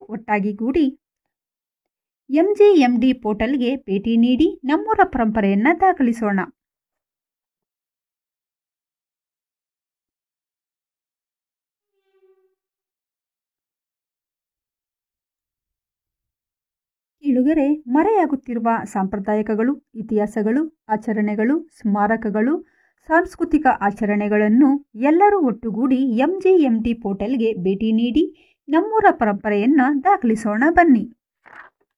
ಒಟ್ಟಾಗಿ ಗೂಡಿ ಎಂಜಿಎಂಡಿ ಪೋರ್ಟಲ್ಗೆ ಭೇಟಿ ನೀಡಿ ನಮ್ಮೂರ ಪರಂಪರೆಯನ್ನ ದಾಖಲಿಸೋಣ ಇಳುಗರೆ ಮರೆಯಾಗುತ್ತಿರುವ ಸಾಂಪ್ರದಾಯಿಕಗಳು ಇತಿಹಾಸಗಳು ಆಚರಣೆಗಳು ಸ್ಮಾರಕಗಳು ಸಾಂಸ್ಕೃತಿಕ ಆಚರಣೆಗಳನ್ನು ಎಲ್ಲರೂ ಒಟ್ಟುಗೂಡಿ ಎಂಜಿಎಂಟಿ ಪೋರ್ಟಲ್ಗೆ ಭೇಟಿ ನೀಡಿ ನಮ್ಮೂರ ಪರಂಪರೆಯನ್ನು ದಾಖಲಿಸೋಣ ಬನ್ನಿ